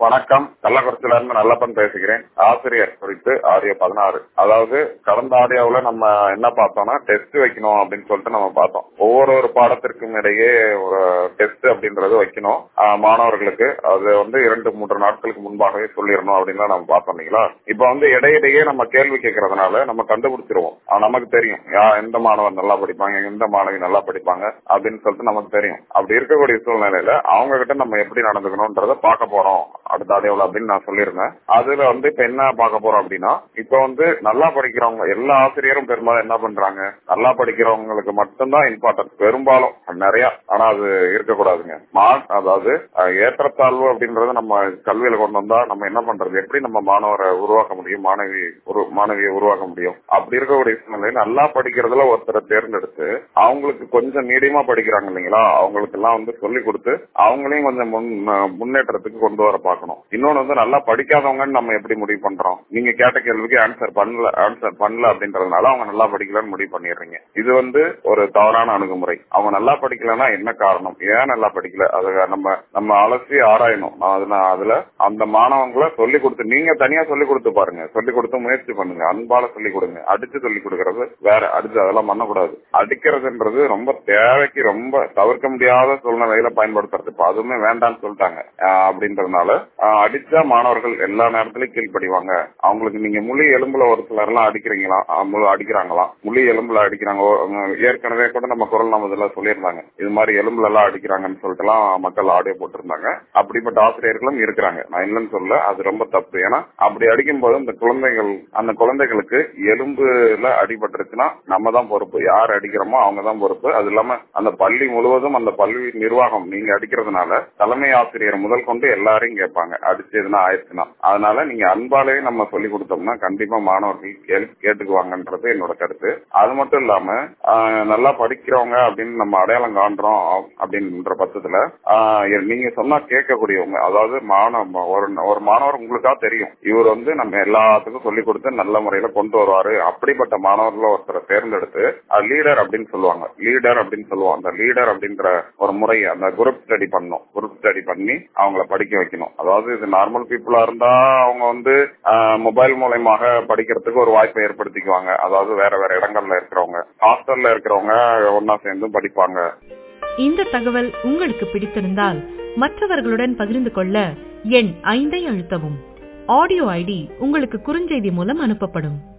வணக்கம் கள்ளக்குறிச்சியில இருந்து நல்லப்பன் பேசுகிறேன் ஆசிரியர் குறித்து ஆடியோ பதினாறு அதாவது கடந்த ஆடியோவுல நம்ம என்ன பார்த்தோம்னா டெஸ்ட் வைக்கணும் அப்படின்னு சொல்லிட்டு நம்ம பார்த்தோம் ஒவ்வொரு ஒரு பாடத்திற்கும் இடையே ஒரு டெஸ்ட் அப்படின்றது வைக்கணும் ஆஹ் மாணவர்களுக்கு அது வந்து இரண்டு மூன்று நாட்களுக்கு முன்பாகவே சொல்லிடணும் அப்படின்னு நம்ம பார்த்தோம் இல்லைங்களா இப்ப வந்து இடையிடையே நம்ம கேள்வி கேட்கறதுனால நம்ம கண்டுபிடிச்சிருவோம் ஆஹ் நமக்கு தெரியும் யா எந்த மாணவர் நல்லா படிப்பாங்க எந்த மாணவி நல்லா படிப்பாங்க அப்படின்னு சொல்லிட்டு நமக்கு தெரியும் அப்படி இருக்கக்கூடிய சூழ்நிலையில அவங்க கிட்ட நம்ம எப்படி நடந்துக்கணும்ன்றத பார்க்க போறோம் அடுத்த ஆடியோல அப்படின்னு நான் சொல்லியிருந்தேன் அதுல வந்து இப்ப என்ன பார்க்க போறோம் அப்படின்னா இப்ப வந்து நல்லா படிக்கிறவங்க எல்லா ஆசிரியரும் பெரும்பாலும் என்ன பண்றாங்க நல்லா படிக்கிறவங்களுக்கு மட்டும்தான் இம்பார்ட்டன்ட் பெரும்பாலும் நிறைய ஆனா அது இருக்கக்கூடாதுங்க மா- அதாவது அஹ், ஏற்றத்தாழ்வு அப்படின்றத நம்ம கல்வியில கொண்டு வந்தா நம்ம என்ன பண்றது எப்படி நம்ம மாணவரை உருவாக்க முடியும் மாணவி ஒரு மாணவியை உருவாக்க முடியும் அப்படி இருக்கக்கூடிய சூழ்நிலையில் நல்லா படிக்கிறதுல ஒருத்தரை தேர்ந்தெடுத்து அவங்களுக்கு கொஞ்சம் மீடியமா படிக்கிறாங்க இல்லைங்களா அவங்களுக்கு எல்லாம் வந்து சொல்லி கொடுத்து அவங்களையும் கொஞ்சம் முன் முன்னேற்றத்துக்கு கொண்டு வர பார்க்கணும் இன்னொன்னு வந்து நல்லா படிக்காதவங்கன்னு நம்ம எப்படி முடிவு பண்றோம் நீங்க கேட்ட கேள்விக்கு ஆன்சர் பண்ணல ஆன்சர் பண்ணல அப்படின்றதுனால அவங்க நல்லா படிக்கலன்னு முடிவு பண்ணிடுறீங்க இது வந்து ஒரு தவறான அணுகுமுறை அவங்க நல்லா படிக்கலன்னா என்ன காரணம் ஏன் நல்லா படிக்கல அது நம்ம நம்ம அலசி ஆராயணும் அதுல அதுல அந்த மாணவங்களை சொல்லி கொடுத்து நீங்க தனியா சொல்லி கொடுத்து பாருங்க சொல்லி கொடுத்து முயற்சி பண்ணுங்க அன்பால சொல்லி கொடுங்க அடிச்சு சொல்லி கொடுக்கறது வேற அடிச்சு அதெல்லாம் பண்ணக்கூடாது அடிக்கிறதுன்றது ரொம்ப தேவைக்கு ரொம்ப தவிர்க்க முடியாத சூழ்நிலையில பயன்படுத்துறது இப்ப அதுவுமே வேண்டாம்னு சொல்லிட்டாங்க ஆஹ் அப்படின்றதுனால ஆஹ் அடிச்சா மாணவர்கள் எல்லா நேரத்திலயும் கீழ்ப்படிவாங்க அவங்களுக்கு நீங்க முழு எலும்புல ஒரு சிலர் எல்லாம் அடிக்கிறீங்களா ஆஹ் முழு அடிக்கிறாங்களாம் முழு எலும்புல அடிக்கிறாங்க ஓ, உம், ஏற்கனவே கூட நம்ம குரல் நம்ம இதெல்லாம் சொல்லியிருந்தாங்க இது மாதிரி எலும்புல எல்லாம் அடிக்கிறாங்கன்னு சொல்லிட்டு எல்லாம் மக்கள் ஆடியோ போட்டிருந்தாங்க அப்படிப்பட்ட ஆசிரியர்களும் இருக்கிறாங்க நான் இல்லைன்னு சொல்ல அது ரொம்ப தப்பு ஏன்னா அப்படி அடிக்கும்போது இந்த குழந்தைகள் அந்த குழந்தைகளுக்கு எலும்புல அடிபட்டுருச்சுன்னா நம்ம தான் பொறுப்பு யார் அடிக்கிறோமோ அவங்க தான் பொறுப்பு அது இல்லாம அந்த பள்ளி முழுவதும் அந்த பள்ளி நிர்வாகம் நீங்க அடிக்கிறதுனால தலைமை ஆசிரியர் முதல் கொண்டு எல்லாரையும் கேட்பாங்க அடிச்சு எதுனா ஆயிடுச்சுன்னா அதனால நீங்க அன்பாலே நம்ம சொல்லி கொடுத்தோம்னா கண்டிப்பா மாணவர்கள் கேள்வி கேட்டுக்குவாங்கன்றது என்னோட கருத்து அது மட்டும் இல்லாம ஆஹ், நல்லா படிக்கிறவங்க அப்படின்னு நம்ம அடையாளம் காண்றோம் அப்படின்ற பட்சத்துல ஆஹ், நீங்க சொன்னா கேட்கக்கூடியவங்க அதாவது மாணவ ஒரு ஒரு மாணவர் உங்களுக்கா தெரியும் இவர் வந்து நம்ம எல்லாத்துக்கும் சொல்லி கொடுத்து நல்ல முறையில கொண்டு வருவாரு அப்படிப்பட்ட மாணவர்களை ஒருத்தரை தேர்ந்தெடுத்து லீடர் அப்படின்னு சொல்லுவாங்க லீடர் அப்படின்னு சொல்லுவோம் அந்த லீடர் அப்படின்ற ஒரு முறை அந்த குரூப் ஸ்டடி பண்ணணும் குரூப் ஸ்டடி பண்ணி அவங்கள படிக்க வைக்கணும் அதாவது இது நார்மல் பீப்புளா இருந்தா அவங்க வந்து மொபைல் மூலயமாக படிக்கிறதுக்கு ஒரு வாய்ப்பை ஏற்படுத்திக்குவாங்க அதாவது வேற வேற இடங்கள்ல இருக்கிறவங்க ஹாஸ்டல்ல இருக்கிறவங்க ஒன்னா சேர்ந்து படிப்பாங்க இந்த தகவல் உங்களுக்கு பிடித்திருந்தால் மற்றவர்களுடன் பகிர்ந்து கொள்ள எண் ஐந்தை அழுத்தவும் ஆடியோ ஐடி உங்களுக்கு குறுஞ்செய்தி மூலம் அனுப்பப்படும்